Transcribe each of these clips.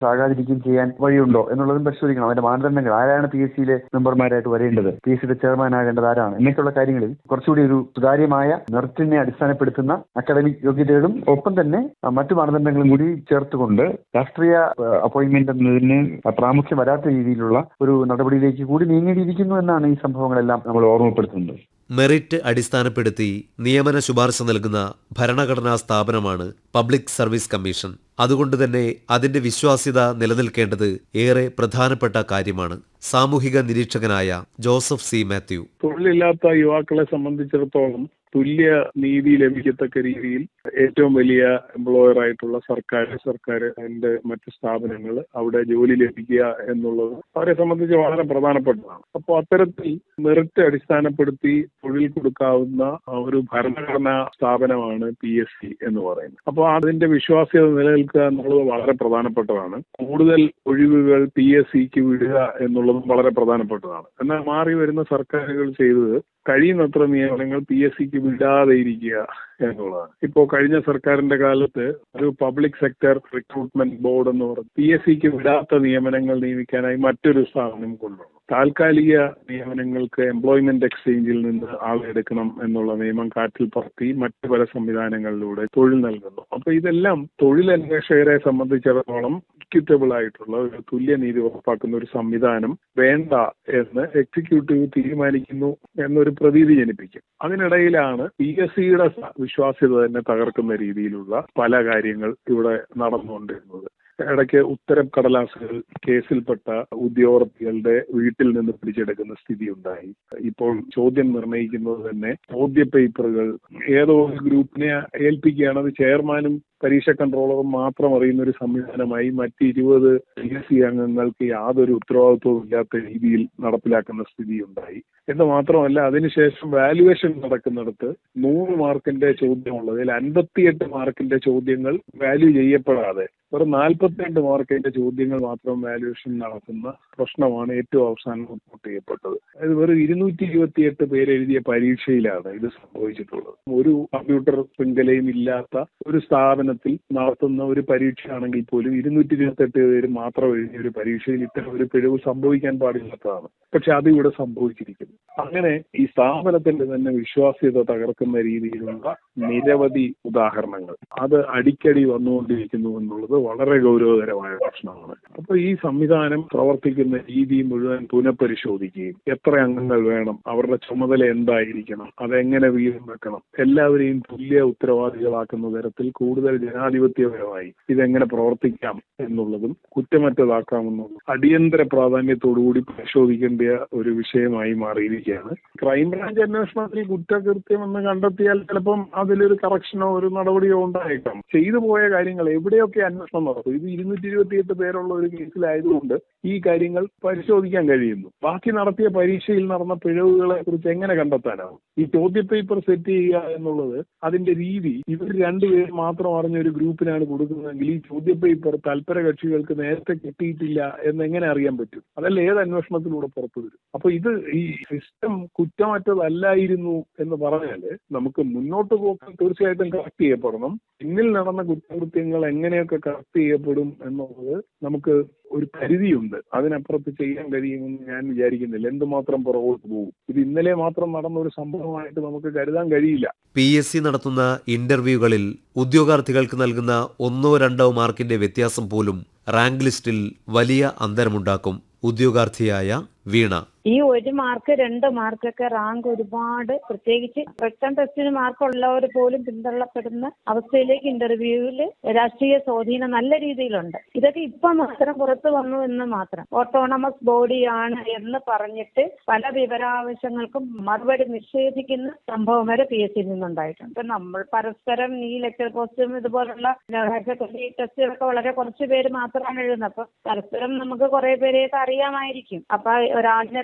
ആകാതിരിക്കുകയും ചെയ്യാൻ വഴിയുണ്ടോ എന്നുള്ളതും പരിശോധിക്കണം അതിന്റെ മാനദണ്ഡങ്ങൾ ആരാണ് പി എസ് സിയിലെ മെമ്പർമാരായിട്ട് വരേണ്ടത് പി എസ് സിയുടെ ചെയർമാൻ ആകേണ്ടത് ആരാണ് എന്നൊക്കെയുള്ള കാര്യങ്ങളിൽ കുറച്ചുകൂടി ഒരു സുതാര്യമായ മെറിറ്റിനെ അടിസ്ഥാനപ്പെടുത്തുന്ന അക്കാഡമിക് യോഗ്യതകളും ഒപ്പം തന്നെ ആ, മറ്റു മാനദണ്ഡങ്ങളും കൂടി ചേർത്തുകൊണ്ട് രാഷ്ട്രീയ അപ്പോയിന്റ്മെന്റ് എന്നതിന് പ്രാമുഖ്യം വരാത്ത രീതിയിലുള്ള ഒരു നടപടിയിലേക്ക് കൂടി നീങ്ങേണ്ടിയിരിക്കുന്നു എന്നാണ് ഈ സംഭവങ്ങളെല്ലാം നമ്മൾ ഓർമ്മപ്പെടുത്തുന്നത് മെറിറ്റ് അടിസ്ഥാനപ്പെടുത്തി നിയമന ശുപാർശ നൽകുന്ന ഭരണഘടനാ സ്ഥാപനമാണ് പബ്ലിക് സർവീസ് കമ്മീഷൻ അതുകൊണ്ട് തന്നെ അതിന്റെ വിശ്വാസ്യത നിലനിൽക്കേണ്ടത് ഏറെ പ്രധാനപ്പെട്ട കാര്യമാണ് സാമൂഹിക നിരീക്ഷകനായ ജോസഫ് സി മാത്യു തൊഴിലില്ലാത്ത യുവാക്കളെ സംബന്ധിച്ചിടത്തോളം തുല്യ നീതി ലഭിക്കത്തക്ക രീതിയിൽ ഏറ്റവും വലിയ എംപ്ലോയർ ആയിട്ടുള്ള സർക്കാർ സർക്കാർ അതിന്റെ മറ്റ് സ്ഥാപനങ്ങൾ അവിടെ ജോലി ലഭിക്കുക എന്നുള്ളത് അവരെ സംബന്ധിച്ച് വളരെ പ്രധാനപ്പെട്ടതാണ് അപ്പോൾ അത്തരത്തിൽ മെറിറ്റ് അടിസ്ഥാനപ്പെടുത്തി തൊഴിൽ കൊടുക്കാവുന്ന ഒരു ഭരണഘടനാ സ്ഥാപനമാണ് പി എസ് സി എന്ന് പറയുന്നത് അപ്പോൾ അതിന്റെ വിശ്വാസ്യത നിലനിൽക്കുക എന്നുള്ളത് വളരെ പ്രധാനപ്പെട്ടതാണ് കൂടുതൽ ഒഴിവുകൾ പി എസ് സിക്ക് വിടുക എന്നുള്ളതും വളരെ പ്രധാനപ്പെട്ടതാണ് എന്നാൽ മാറി വരുന്ന സർക്കാരുകൾ ചെയ്തത് കഴിയുന്നത്ര നിയമനങ്ങൾ പി എസ് സിക്ക് വിടാതെ ഇരിക്കുക എന്നുള്ളതാണ് ഇപ്പോൾ കഴിഞ്ഞ സർക്കാരിന്റെ കാലത്ത് ഒരു പബ്ലിക് സെക്ടർ റിക്രൂട്ട്മെന്റ് ബോർഡ് എന്ന് പറഞ്ഞ് പി എസ് സിക്ക് വിടാത്ത നിയമനങ്ങൾ നിയമിക്കാനായി മറ്റൊരു സ്ഥാപനം കൊണ്ടുവന്നു താൽക്കാലിക നിയമനങ്ങൾക്ക് എംപ്ലോയ്മെന്റ് എക്സ്ചേഞ്ചിൽ നിന്ന് ആളെടുക്കണം എന്നുള്ള നിയമം കാറ്റിൽ പറത്തി മറ്റു പല സംവിധാനങ്ങളിലൂടെ തൊഴിൽ നൽകുന്നു അപ്പൊ ഇതെല്ലാം തൊഴിലന്വേഷകരെ സംബന്ധിച്ചിടത്തോളം ഇക്വിറ്റബിൾ ആയിട്ടുള്ള ഒരു തുല്യനീതി ഉറപ്പാക്കുന്ന ഒരു സംവിധാനം വേണ്ട എന്ന് എക്സിക്യൂട്ടീവ് തീരുമാനിക്കുന്നു എന്നൊരു പ്രതീതി ജനിപ്പിക്കും അതിനിടയിലാണ് പി എസ് സിയുടെ വിശ്വാസ്യത തന്നെ തകർക്കുന്ന രീതിയിലുള്ള പല കാര്യങ്ങൾ ഇവിടെ നടന്നുകൊണ്ടിരുന്നത് ഇടയ്ക്ക് ഉത്തരം കടലാസുകൾ കേസിൽപ്പെട്ട ഉദ്യോഗാർത്ഥികളുടെ വീട്ടിൽ നിന്ന് പിടിച്ചെടുക്കുന്ന സ്ഥിതി ഉണ്ടായി ഇപ്പോൾ ചോദ്യം നിർണ്ണയിക്കുന്നത് തന്നെ ചോദ്യ പേപ്പറുകൾ ഏതോ ഒരു ഗ്രൂപ്പിനെ ഏൽപ്പിക്കുകയാണ് അത് ചെയർമാനും പരീക്ഷ കൺട്രോളറും മാത്രം അറിയുന്ന ഒരു സംവിധാനമായി മറ്റ് ഇരുപത് പി എസ് സി അംഗങ്ങൾക്ക് യാതൊരു ഉത്തരവാദിത്വവും ഇല്ലാത്ത രീതിയിൽ നടപ്പിലാക്കുന്ന സ്ഥിതി ഉണ്ടായി എന്ന് മാത്രമല്ല അതിനുശേഷം വാല്യുവേഷൻ നടക്കുന്നിടത്ത് നൂറ് മാർക്കിന്റെ ചോദ്യമുള്ളതിൽ അൻപത്തിയെട്ട് മാർക്കിന്റെ ചോദ്യങ്ങൾ വാല്യൂ ചെയ്യപ്പെടാതെ വെറും നാൽപ്പത്തിരണ്ട് മാർക്കിന്റെ ചോദ്യങ്ങൾ മാത്രം വാല്യുവേഷൻ നടത്തുന്ന പ്രശ്നമാണ് ഏറ്റവും അവസാനം റിപ്പോർട്ട് ചെയ്യപ്പെട്ടത് അത് വെറും ഇരുന്നൂറ്റി ഇരുപത്തിയെട്ട് പേര് എഴുതിയ പരീക്ഷയിലാണ് ഇത് സംഭവിച്ചിട്ടുള്ളത് ഒരു കമ്പ്യൂട്ടർ ശൃംഖലയും ഇല്ലാത്ത ഒരു സ്ഥാപനത്തിൽ നടത്തുന്ന ഒരു പരീക്ഷയാണെങ്കിൽ പോലും ഇരുന്നൂറ്റി ഇരുപത്തെട്ട് പേര് മാത്രം എഴുതിയ ഒരു പരീക്ഷയിൽ ഇത്തരം ഒരു പിഴവ് സംഭവിക്കാൻ പാടില്ലാത്തതാണ് പക്ഷെ അത് ഇവിടെ സംഭവിച്ചിരിക്കുന്നു അങ്ങനെ ഈ സ്ഥാപനത്തിന്റെ തന്നെ വിശ്വാസ്യത തകർക്കുന്ന രീതിയിലുള്ള നിരവധി ഉദാഹരണങ്ങൾ അത് അടിക്കടി വന്നുകൊണ്ടിരിക്കുന്നു എന്നുള്ളത് വളരെ ഗൗരവതരമായ പ്രശ്നമാണ് അപ്പൊ ഈ സംവിധാനം പ്രവർത്തിക്കുന്ന രീതി മുഴുവൻ പുനഃപരിശോധിക്കുകയും എത്ര അംഗങ്ങൾ വേണം അവരുടെ ചുമതല എന്തായിരിക്കണം അതെങ്ങനെ വീതം വെക്കണം എല്ലാവരെയും തുല്യ ഉത്തരവാദികളാക്കുന്ന തരത്തിൽ കൂടുതൽ ജനാധിപത്യപരമായി ഇതെങ്ങനെ പ്രവർത്തിക്കാം എന്നുള്ളതും കുറ്റമറ്റതാക്കാമെന്നുള്ളതും അടിയന്തര പ്രാധാന്യത്തോടുകൂടി പരിശോധിക്കേണ്ട ഒരു വിഷയമായി മാറിയിരിക്കുകയാണ് ക്രൈംബ്രാഞ്ച് അന്വേഷണത്തിൽ കുറ്റകൃത്യം എന്ന് കണ്ടെത്തിയാൽ ചിലപ്പം അതിലൊരു കറക്ഷനോ ഒരു നടപടിയോ ഉണ്ടായേക്കാം ചെയ്തു പോയ കാര്യങ്ങൾ എവിടെയൊക്കെ അന്വേഷണം നടത്തും ഇത് ഇരുന്നൂറ്റി ഇരുപത്തിയെട്ട് പേരുള്ള ഒരു കേസിലായതുകൊണ്ട് ഈ കാര്യങ്ങൾ പരിശോധിക്കാൻ കഴിയുന്നു ബാക്കി നടത്തിയ പരീക്ഷയിൽ നടന്ന പിഴവുകളെ കുറിച്ച് എങ്ങനെ കണ്ടെത്താനാവും ഈ ചോദ്യ പേപ്പർ സെറ്റ് ചെയ്യുക എന്നുള്ളത് അതിന്റെ രീതി ഇവർ രണ്ടുപേരും മാത്രം അറിഞ്ഞ ഒരു ഗ്രൂപ്പിനാണ് കൊടുക്കുന്നതെങ്കിൽ ഈ ചോദ്യ പേപ്പർ തൽപര കക്ഷികൾക്ക് നേരത്തെ കിട്ടിയിട്ടില്ല എന്ന് എങ്ങനെ അറിയാൻ പറ്റും അതല്ല ഏത് അന്വേഷണത്തിലൂടെ പുറത്തു വരും അപ്പൊ ഇത് ഈ സിസ്റ്റം കുറ്റമറ്റതല്ലായിരുന്നു എന്ന് പറഞ്ഞാല് നമുക്ക് മുന്നോട്ട് പോക്കാൻ തീർച്ചയായിട്ടും കറക്റ്റ് ചെയ്യപ്പെടണം പിന്നിൽ നടന്ന കുറ്റകൃത്യങ്ങൾ എങ്ങനെയൊക്കെ കറക്റ്റ് ചെയ്യപ്പെടും എന്നുള്ളത് നമുക്ക് ഒരു പരിധിയുണ്ട് അതിനപ്പുറത്ത് ചെയ്യാൻ കഴിയുമെന്ന് ഞാൻ വിചാരിക്കുന്നില്ല എന്തുമാത്രം പുറകോട്ട് പോകും ഇത് ഇന്നലെ മാത്രം നടന്ന ഒരു സംഭവമായിട്ട് നമുക്ക് കരുതാൻ കഴിയില്ല പി എസ് സി നടത്തുന്ന ഇന്റർവ്യൂകളിൽ ഉദ്യോഗാർത്ഥികൾക്ക് നൽകുന്ന ഒന്നോ രണ്ടോ മാർക്കിന്റെ വ്യത്യാസം പോലും റാങ്ക് ലിസ്റ്റിൽ വലിയ അന്തരമുണ്ടാക്കും ഉദ്യോഗാർത്ഥിയായ വീണ ഈ ഒരു മാർക്ക് രണ്ട് മാർക്കൊക്കെ റാങ്ക് ഒരുപാട് പ്രത്യേകിച്ച് റിട്ടേൺ ടെസ്റ്റിന് മാർക്കുള്ളവർ പോലും പിന്തള്ളപ്പെടുന്ന അവസ്ഥയിലേക്ക് ഇന്റർവ്യൂവിൽ രാഷ്ട്രീയ സ്വാധീനം നല്ല രീതിയിലുണ്ട് ഇതൊക്കെ ഇപ്പൊ മാത്രം പുറത്തു വന്നു എന്ന് മാത്രം ഓട്ടോണമസ് ബോഡിയാണ് എന്ന് പറഞ്ഞിട്ട് പല വിവരാവശ്യങ്ങൾക്കും മറുപടി നിഷേധിക്കുന്ന സംഭവം വരെ പി എസ് സിയിൽ നിന്നുണ്ടായിട്ടുണ്ട് ഇപ്പൊ നമ്മൾ പരസ്പരം ഈ ലെക്ചർ പോസ്റ്റും ഇതുപോലുള്ള ടെസ്റ്റുകളൊക്കെ വളരെ കുറച്ച് പേര് മാത്രമാണ് എഴുതുന്നത് അപ്പൊ പരസ്പരം നമുക്ക് കുറെ പേരെയൊക്കെ അറിയാമായിരിക്കും അപ്പൊ ഒരാളിനെ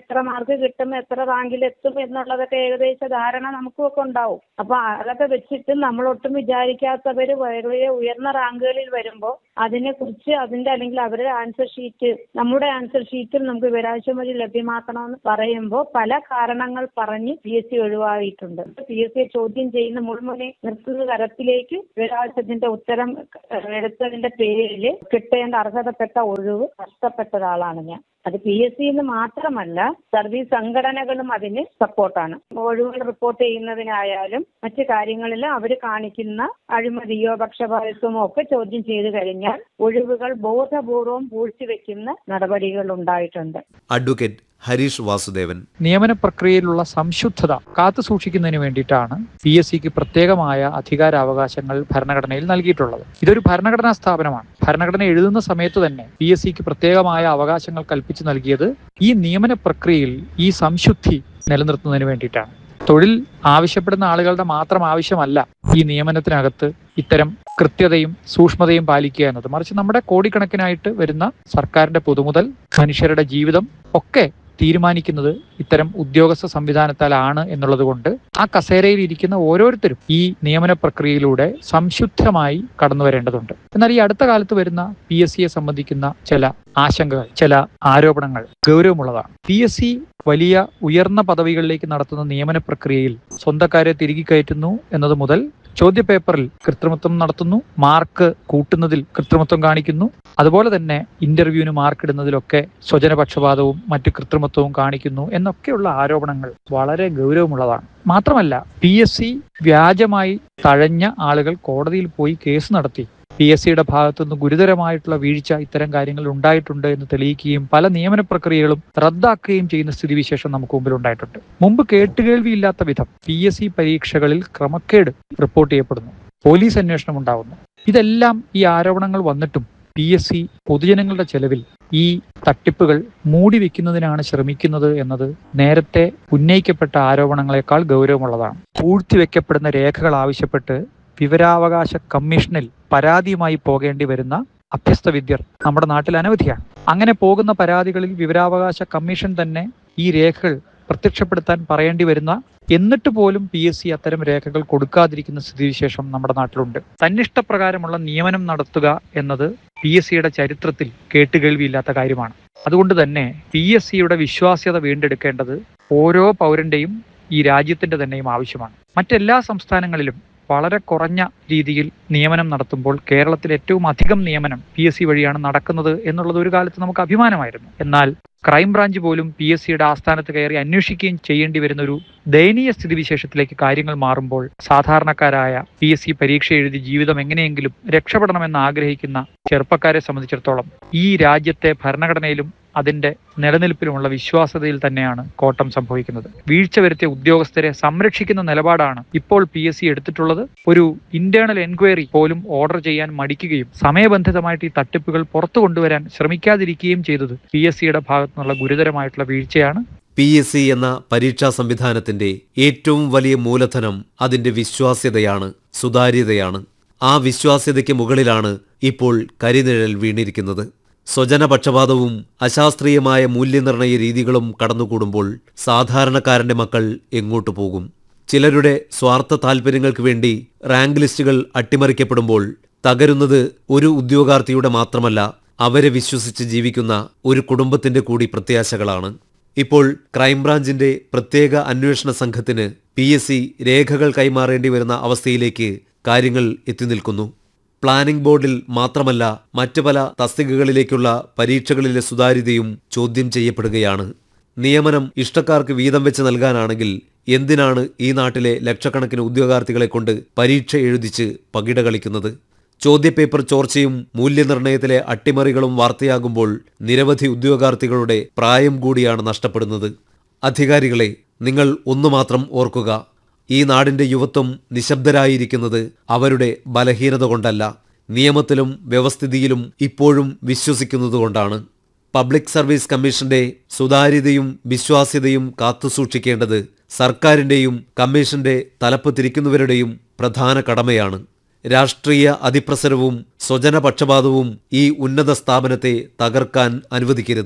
എത്ര മാർക്ക് കിട്ടും എത്ര റാങ്കിൽ എത്തും എന്നുള്ളതൊക്കെ ഏകദേശ ധാരണ നമുക്കൊക്കെ ഉണ്ടാവും അപ്പൊ അതൊക്കെ വെച്ചിട്ട് നമ്മൾ ഒട്ടും വിചാരിക്കാത്തവര് വളരെ ഉയർന്ന റാങ്കുകളിൽ വരുമ്പോൾ അതിനെ കുറിച്ച് അതിന്റെ അല്ലെങ്കിൽ അവരുടെ ആൻസർ ഷീറ്റ് നമ്മുടെ ആൻസർ ഷീറ്റിൽ നമുക്ക് വിവരാവശ്യം വഴി ലഭ്യമാക്കണമെന്ന് പറയുമ്പോൾ പല കാരണങ്ങൾ പറഞ്ഞ് പി എസ് സി ഒഴിവായിട്ടുണ്ട് പി എസ് സി ചോദ്യം ചെയ്യുന്ന മുൾമുനെ നിർത്തുന്ന തരത്തിലേക്ക് വിവരാവശ്യത്തിന്റെ ഉത്തരം എടുത്തതിന്റെ പേരിൽ കിട്ടേണ്ട അർഹതപ്പെട്ട ഒഴിവ് നഷ്ടപ്പെട്ട ഒരാളാണ് ഞാൻ അത് പി എസ് സി എന്ന് മാത്രമല്ല സർവീസ് സംഘടനകളും അതിന് സപ്പോർട്ടാണ് ഒഴിവുകൾ റിപ്പോർട്ട് ചെയ്യുന്നതിനായാലും മറ്റു കാര്യങ്ങളിൽ അവർ കാണിക്കുന്ന അഴിമതിയോ പക്ഷപാതിത്വമോ ഒക്കെ ചോദ്യം ചെയ്തു കഴിഞ്ഞാൽ ഒഴിവുകൾ ബോധപൂർവം പൂഴ്ത്തിവെക്കുന്ന നടപടികൾ ഉണ്ടായിട്ടുണ്ട് അഡ്വക്കേറ്റ് ഹരീഷ് വാസുദേവൻ നിയമന പ്രക്രിയയിലുള്ള സംശുദ്ധത കാത്തു സൂക്ഷിക്കുന്നതിന് വേണ്ടിയിട്ടാണ് പി എസ് സിക്ക് പ്രത്യേകമായ അധികാരാവകാശങ്ങൾ ഭരണഘടനയിൽ നൽകിയിട്ടുള്ളത് ഇതൊരു ഭരണഘടനാ സ്ഥാപനമാണ് ഭരണഘടന എഴുതുന്ന സമയത്ത് തന്നെ പി എസ് സിക്ക് പ്രത്യേകമായ അവകാശങ്ങൾ കൽപ്പിച്ചു നൽകിയത് ഈ നിയമന പ്രക്രിയയിൽ ഈ സംശുദ്ധി നിലനിർത്തുന്നതിന് വേണ്ടിയിട്ടാണ് തൊഴിൽ ആവശ്യപ്പെടുന്ന ആളുകളുടെ മാത്രം ആവശ്യമല്ല ഈ നിയമനത്തിനകത്ത് ഇത്തരം കൃത്യതയും സൂക്ഷ്മതയും പാലിക്കുക എന്നത് മറിച്ച് നമ്മുടെ കോടിക്കണക്കിനായിട്ട് വരുന്ന സർക്കാരിന്റെ പൊതുമുതൽ മനുഷ്യരുടെ ജീവിതം ഒക്കെ തീരുമാനിക്കുന്നത് ഇത്തരം ഉദ്യോഗസ്ഥ സംവിധാനത്താലാണ് എന്നുള്ളത് കൊണ്ട് ആ കസേരയിൽ ഇരിക്കുന്ന ഓരോരുത്തരും ഈ നിയമന പ്രക്രിയയിലൂടെ സംശുദ്ധമായി കടന്നു വരേണ്ടതുണ്ട് എന്നാൽ ഈ അടുത്ത കാലത്ത് വരുന്ന പി എസ് സിയെ സംബന്ധിക്കുന്ന ചില ആശങ്കകൾ ചില ആരോപണങ്ങൾ ഗൗരവമുള്ളതാണ് പി എസ് സി വലിയ ഉയർന്ന പദവികളിലേക്ക് നടത്തുന്ന നിയമന പ്രക്രിയയിൽ സ്വന്തക്കാരെ തിരികെ കയറ്റുന്നു എന്നത് മുതൽ ചോദ്യപേപ്പറിൽ കൃത്രിമത്വം നടത്തുന്നു മാർക്ക് കൂട്ടുന്നതിൽ കൃത്രിമത്വം കാണിക്കുന്നു അതുപോലെ തന്നെ ഇന്റർവ്യൂവിന് മാർക്ക് ഇടുന്നതിലൊക്കെ സ്വജനപക്ഷപാതവും മറ്റു കൃത്രിമത്വവും കാണിക്കുന്നു എന്നൊക്കെയുള്ള ആരോപണങ്ങൾ വളരെ ഗൗരവമുള്ളതാണ് മാത്രമല്ല പി എസ് സി വ്യാജമായി തഴഞ്ഞ ആളുകൾ കോടതിയിൽ പോയി കേസ് നടത്തി പി എസ് സിയുടെ ഭാഗത്തുനിന്ന് ഗുരുതരമായിട്ടുള്ള വീഴ്ച ഇത്തരം കാര്യങ്ങൾ ഉണ്ടായിട്ടുണ്ട് എന്ന് തെളിയിക്കുകയും പല നിയമന പ്രക്രിയകളും റദ്ദാക്കുകയും ചെയ്യുന്ന സ്ഥിതിവിശേഷം നമുക്ക് മുമ്പിൽ ഉണ്ടായിട്ടുണ്ട് മുമ്പ് കേട്ടുകേൾവിയില്ലാത്ത വിധം പി എസ് സി പരീക്ഷകളിൽ ക്രമക്കേട് റിപ്പോർട്ട് ചെയ്യപ്പെടുന്നു പോലീസ് അന്വേഷണം ഉണ്ടാവുന്നു ഇതെല്ലാം ഈ ആരോപണങ്ങൾ വന്നിട്ടും പി എസ് സി പൊതുജനങ്ങളുടെ ചെലവിൽ ഈ തട്ടിപ്പുകൾ മൂടി വെക്കുന്നതിനാണ് ശ്രമിക്കുന്നത് എന്നത് നേരത്തെ ഉന്നയിക്കപ്പെട്ട ആരോപണങ്ങളെക്കാൾ ഗൗരവമുള്ളതാണ് പൂഴ്ത്തിവെക്കപ്പെടുന്ന രേഖകൾ ആവശ്യപ്പെട്ട് വിവരാവകാശ കമ്മീഷനിൽ പരാതിയുമായി പോകേണ്ടി വരുന്ന അഭ്യസ്ത വിദ്യർ നമ്മുടെ നാട്ടിൽ അനവധിയാണ് അങ്ങനെ പോകുന്ന പരാതികളിൽ വിവരാവകാശ കമ്മീഷൻ തന്നെ ഈ രേഖകൾ പ്രത്യക്ഷപ്പെടുത്താൻ പറയേണ്ടി വരുന്ന എന്നിട്ട് പോലും പി എസ് സി അത്തരം രേഖകൾ കൊടുക്കാതിരിക്കുന്ന സ്ഥിതിവിശേഷം നമ്മുടെ നാട്ടിലുണ്ട് തന്നിഷ്ടപ്രകാരമുള്ള നിയമനം നടത്തുക എന്നത് പി എസ് സിയുടെ ചരിത്രത്തിൽ കേട്ടുകേൾവിയില്ലാത്ത കാര്യമാണ് അതുകൊണ്ട് തന്നെ പി എസ് സിയുടെ വിശ്വാസ്യത വീണ്ടെടുക്കേണ്ടത് ഓരോ പൗരന്റെയും ഈ രാജ്യത്തിന്റെ തന്നെയും ആവശ്യമാണ് മറ്റെല്ലാ സംസ്ഥാനങ്ങളിലും വളരെ കുറഞ്ഞ രീതിയിൽ നിയമനം നടത്തുമ്പോൾ കേരളത്തിൽ ഏറ്റവും അധികം നിയമനം പി എസ് സി വഴിയാണ് നടക്കുന്നത് എന്നുള്ളത് ഒരു കാലത്ത് നമുക്ക് അഭിമാനമായിരുന്നു എന്നാൽ ക്രൈംബ്രാഞ്ച് പോലും പി എസ് സിയുടെ ആസ്ഥാനത്ത് കയറി അന്വേഷിക്കുകയും ചെയ്യേണ്ടി വരുന്ന ഒരു ദയനീയ സ്ഥിതിവിശേഷത്തിലേക്ക് കാര്യങ്ങൾ മാറുമ്പോൾ സാധാരണക്കാരായ പി എസ് സി പരീക്ഷ എഴുതി ജീവിതം എങ്ങനെയെങ്കിലും രക്ഷപ്പെടണമെന്ന് ആഗ്രഹിക്കുന്ന ചെറുപ്പക്കാരെ സംബന്ധിച്ചിടത്തോളം ഈ രാജ്യത്തെ ഭരണഘടനയിലും അതിന്റെ നിലനിൽപ്പിലുമുള്ള വിശ്വാസതയിൽ തന്നെയാണ് കോട്ടം സംഭവിക്കുന്നത് വീഴ്ച വരുത്തിയ ഉദ്യോഗസ്ഥരെ സംരക്ഷിക്കുന്ന നിലപാടാണ് ഇപ്പോൾ പി എസ് സി എടുത്തിട്ടുള്ളത് ഒരു ഇന്റേണൽ എൻക്വയറി പോലും ഓർഡർ ചെയ്യാൻ മടിക്കുകയും സമയബന്ധിതമായിട്ട് ഈ തട്ടിപ്പുകൾ പുറത്തു കൊണ്ടുവരാൻ ശ്രമിക്കാതിരിക്കുകയും ചെയ്തത് പി എസ് സിയുടെ ഭാഗത്തു നിന്നുള്ള ഗുരുതരമായിട്ടുള്ള വീഴ്ചയാണ് പി എസ് സി എന്ന പരീക്ഷാ സംവിധാനത്തിന്റെ ഏറ്റവും വലിയ മൂലധനം അതിന്റെ വിശ്വാസ്യതയാണ് സുതാര്യതയാണ് ആ വിശ്വാസ്യതയ്ക്ക് മുകളിലാണ് ഇപ്പോൾ കരിനിഴൽ വീണിരിക്കുന്നത് സ്വജനപക്ഷപാതവും അശാസ്ത്രീയമായ മൂല്യനിർണയ രീതികളും കടന്നുകൂടുമ്പോൾ സാധാരണക്കാരന്റെ മക്കൾ എങ്ങോട്ടു പോകും ചിലരുടെ സ്വാർത്ഥ താൽപ്പര്യങ്ങൾക്ക് വേണ്ടി റാങ്ക് ലിസ്റ്റുകൾ അട്ടിമറിക്കപ്പെടുമ്പോൾ തകരുന്നത് ഒരു ഉദ്യോഗാർത്ഥിയുടെ മാത്രമല്ല അവരെ വിശ്വസിച്ച് ജീവിക്കുന്ന ഒരു കുടുംബത്തിന്റെ കൂടി പ്രത്യാശകളാണ് ഇപ്പോൾ ക്രൈംബ്രാഞ്ചിന്റെ പ്രത്യേക അന്വേഷണ സംഘത്തിന് പി എസ് സി രേഖകൾ കൈമാറേണ്ടി വരുന്ന അവസ്ഥയിലേക്ക് കാര്യങ്ങൾ എത്തിനിൽക്കുന്നു പ്ലാനിംഗ് ബോർഡിൽ മാത്രമല്ല മറ്റു പല തസ്തികകളിലേക്കുള്ള പരീക്ഷകളിലെ സുതാര്യതയും ചോദ്യം ചെയ്യപ്പെടുകയാണ് നിയമനം ഇഷ്ടക്കാർക്ക് വീതം വെച്ച് നൽകാനാണെങ്കിൽ എന്തിനാണ് ഈ നാട്ടിലെ ലക്ഷക്കണക്കിന് ഉദ്യോഗാർത്ഥികളെ കൊണ്ട് പരീക്ഷ എഴുതിച്ച് പകിട കളിക്കുന്നത് ചോദ്യപേപ്പർ ചോർച്ചയും മൂല്യനിർണയത്തിലെ അട്ടിമറികളും വാർത്തയാകുമ്പോൾ നിരവധി ഉദ്യോഗാർത്ഥികളുടെ പ്രായം കൂടിയാണ് നഷ്ടപ്പെടുന്നത് അധികാരികളെ നിങ്ങൾ ഒന്നു മാത്രം ഓർക്കുക ഈ നാടിന്റെ യുവത്വം നിശബ്ദരായിരിക്കുന്നത് അവരുടെ ബലഹീനത കൊണ്ടല്ല നിയമത്തിലും വ്യവസ്ഥിതിയിലും ഇപ്പോഴും വിശ്വസിക്കുന്നതുകൊണ്ടാണ് പബ്ലിക് സർവീസ് കമ്മീഷന്റെ സുതാര്യതയും വിശ്വാസ്യതയും കാത്തുസൂക്ഷിക്കേണ്ടത് സർക്കാരിന്റെയും കമ്മീഷന്റെ തലപ്പ് തിരിക്കുന്നവരുടെയും പ്രധാന കടമയാണ് രാഷ്ട്രീയ അതിപ്രസരവും സ്വജനപക്ഷപാതവും ഈ ഉന്നത സ്ഥാപനത്തെ തകർക്കാൻ അനുവദിക്കരുത്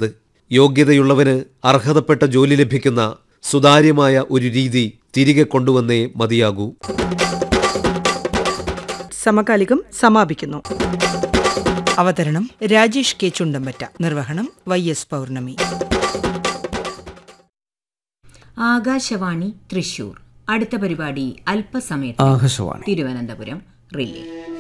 യോഗ്യതയുള്ളവന് അർഹതപ്പെട്ട ജോലി ലഭിക്കുന്ന സുതാര്യമായ ഒരു രീതി തിരികെ കൊണ്ടുവന്നേ മതിയാകൂ സമകാലികം സമാപിക്കുന്നു അവതരണം രാജേഷ് കെ ചുണ്ടമ്പറ്റ നിർവഹണം വൈ എസ് പൗർണമി ആകാശവാണി തൃശൂർ അടുത്ത പരിപാടി അല്പസമയത്ത് ആകാശവാണി തിരുവനന്തപുരം റിലേ